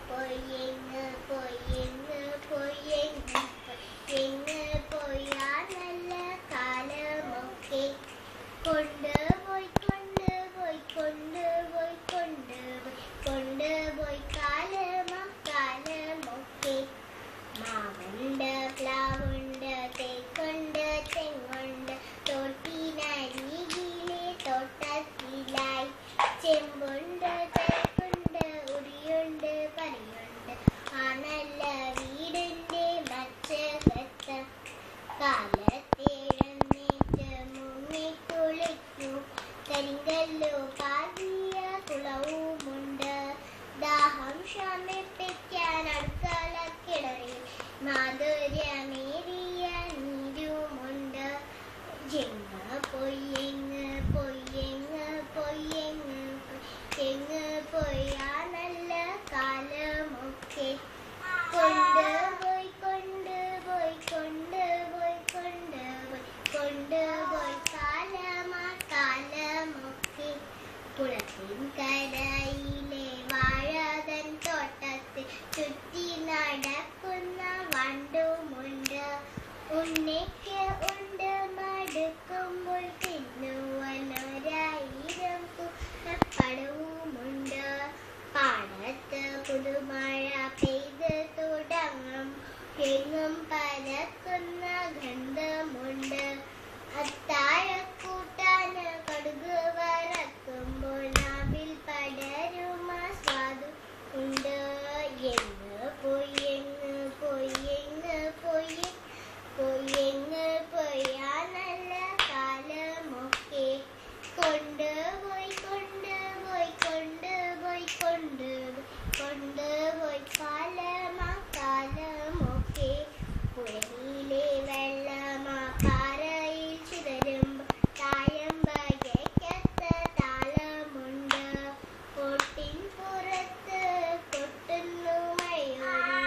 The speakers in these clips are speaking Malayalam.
പൊയ്യെങ്ങ് പൊയ്യെങ്ങ് പൊയ്യെങ്ങ് പൊയ്യെങ്ങ് പോയാ നല്ല കാലമൊക്കെ കൊണ്ടുപോയി കൊണ്ടുപോയി കൊണ്ടുപോയി കൊണ്ടുപോയി കൊണ്ടുപോയി കാലമ കാലമൊക്കെ മാവുണ്ട് പ്ലാവുണ്ട് തേക്കുണ്ട് തെങ്ങുണ്ട് തോട്ടിനരികിലെ തോട്ടത്തിലായി ചെമ്പുണ്ട് തേക്കുണ്ട് ഉറിയുണ്ട് പനിയുണ്ട് ആ നല്ല വീടിന്റെ മച്ചകത്ത് കാലത്തേഴന്നേറ്റ് മുങ്ങി കുളിക്കൂ കരിങ്കല്ലു പാതിയ കുളവുമുണ്ട് ദാഹം ശമിപ്പിക്കാൻ അടുക്കളക്കിടറിൽ മാധുര്യമേറിയ നീരുമുണ്ട് എങ്ങ് പൊയ്യെങ്ങ് പൊയ്യെങ്ങ് പൊയ്യെങ്ങ് പൊയ്യെങ്ങ് പൊയ്യാ നല്ല കാലമൊക്കെ കൊണ്ടുപോയി കൊണ്ടുപോയി കൊണ്ടുപോയി കൊണ്ടുപോയി കൊണ്ടുപോയി കാലമാ കാലമൊക്കെ കുളത്തിൻ കരയിലെ വാഴതൻ തോട്ടത്തിൽ ചുറ്റി നടക്കുന്ന വണ്ടുമുണ്ട് ഉണ്ണിക്ക് ഉണ്ട് മടുക്കുമ്പോൾ തിന്നുവനൊരായിരം പടവുമുണ്ട് പാടത്ത് പുതുമഴ പെയ്ത് തുടങ്ങും എങ്ങും പരക്കുന്ന ഗന്ധമുണ്ട് അത്താഴക്കൂട്ടാന് കടുക് വറക്കുമ്പോൾ നാവിൽ പടരുമ സ്വാദു ഉണ്ട് എങ്ങ് പോയി എങ്ങ് പോയി എങ്ങ് പോയി പോയെങ്ങ് പോയാ നല്ല കാലമൊക്കെ കൊണ്ടുപോയി കൊണ്ടുപോയി കൊണ്ടുപോയി കൊണ്ടുപോയി കൊണ്ടുപോയി കാലമാ കാലമൊക്കെ പുഴയിലെ വെള്ളമാ പാറയിൽ ചിതരുമ്പോൾ തായമ്പകയ്ക്കത്ത താളമുണ്ട് കൊട്ടിൻ പുറത്ത് കൊട്ടുന്നു മഴയൊരു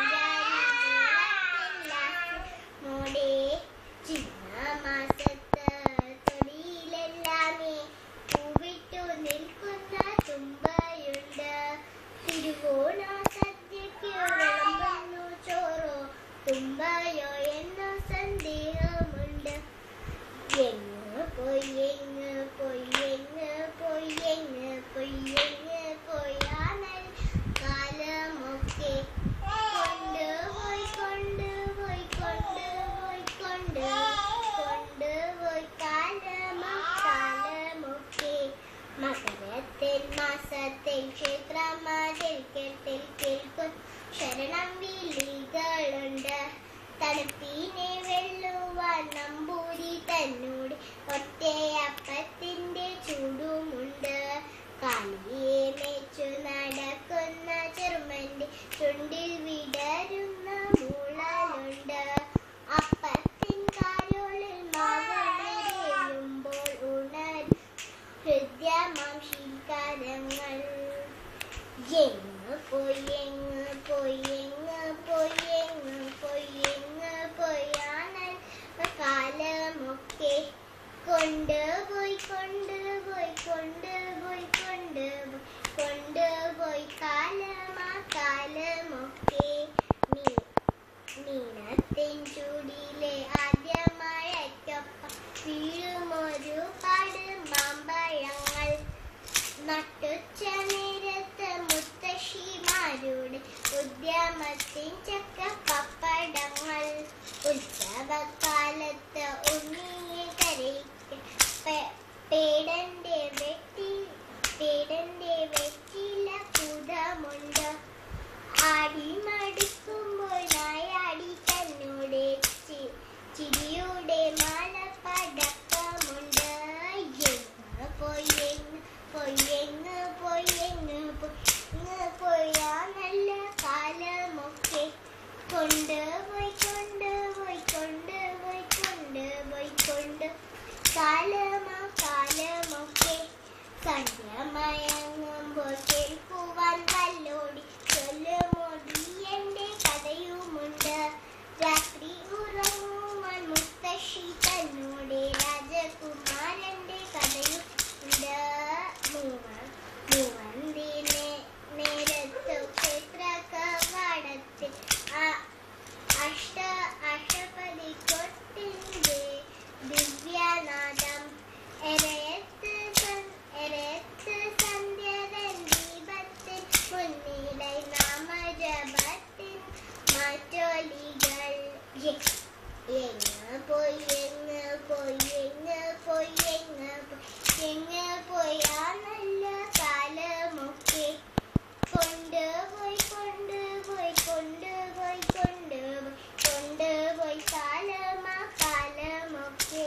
മോടെ ചിങ്ങമാസത്ത് തൊടിയിലെല്ലാമേ പൂവിട്ടു നിൽക്കുന്ന തുമ്പയുണ്ട് തിരുവോണ സദ്യയ്ക്ക് വിളമ്പുന്നു ചോറോ തുമ്പയോ എന്ന സന്ദേഹമുണ്ട് എങ്ങ് പൊയ്യെങ്ങ് പൊയ്യെങ്ങ് പൊയ്യെങ്ങ് പൊയ്യെങ്ങ് പോയാൽ കാലമൊക്കെ കൊണ്ടുപോയി കൊണ്ടുപോയി കൊണ്ടുപോയി കൊണ്ട് കൊണ്ടുപോയി കാലമാ കാലമൊക്കെ മകരത്തിൽ മാസത്തിൽ ക്ഷേത്രമാതിരിക്കത്തിൽ കേൾക്കും ശരണം വിളികളുണ്ട് തണുപ്പിനെ വെള്ളുവാൻ നമ്പൂരി തന്നോട് ഒറ്റയപ്പത്തിന്റെ ചൂടുമുണ്ട് കാലിയെ മേച്ചു നടക്കുന്ന ചെറുമന്റെ ചുണ്ടിൽ വിടരുന്ന മൂളലുണ്ട് അപ്പത്തിൻ കാലോളിൽ മാവണിയുമ്പോൾ ഉണരും ഹൃദ്യമാം ശീൽക്കാരങ്ങൾ എങ്ങ് പൊയ്യെങ്ങ് പൊയ്യെങ്ങ് പൊയ്യെങ്ങ് പൊയ്യെങ്ങ് പൊയ്യാനൽ കാലമൊക്കെ കൊണ്ടുപോയി കൊണ്ടുപോയി കൊണ്ടുപോയി കൊണ്ടുപോയി കൊണ്ടുപോയി കാലമാ കാലമൊക്കെ നീ നീനത്തിൻ ചൂടിലെ ആദ്യ മഴയ്ക്കൊപ്പം വീഴുമൊരു പാട് മാമ്പഴങ്ങൾ നട്ടുച്ച നേരത്ത് മുത്തശ്ശിമാരുടെ ഉദ്യമത്തിൻ ചക്ക പപ്പടങ്ങൾ ഉത്സവകാലത്ത് ഉണ്ണിയെ കരയിക്കാൻ പേ- പേടന്റെ വെട്ടി പേടന്റെ വെറ്റില കുടമുണ്ട് ആടി മടുക്കുമ്പോൾ നായാടി തന്നോട് ചി- ചിരിയുടെ മാല പടക്കമുണ്ട് എങ്ങ് പൊയ്യെങ്ങ് പൊയ്യെങ്ങ് പൊയ്യെങ്ങ് പൊയ്യെങ്ങ് പോയാ നല്ല കാലമൊക്കെ കൊണ്ടുപോയി കൊണ്ടുപോയി കൊണ്ടുപോയി കൊണ്ടുപോയി കൊണ്ട് കാലമാ കാലമൊക്കെ സന്ധ്യമയങ്ങുമ്പോൾ എങ്ങ പോയി എങ്ങ പോയി എങ്ങ പോയി എങ്ങ പോയി എങ്ങ പോയാ നല്ല കാലമൊക്കെ കൊണ്ടുപോയി കൊണ്ടുപോയി കൊണ്ടുപോയി കൊണ്ടുപോയി കൊണ്ടുപോയി കാലമാ കാലമൊക്കെ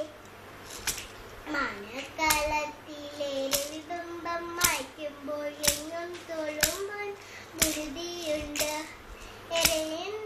മണക്കളത്തിലെ വിതുമ്പം മായ്ക്കുമ്പോൾ എങ്ങും തുളുമ്പോൾ ധൃതിയുണ്ട് എരയും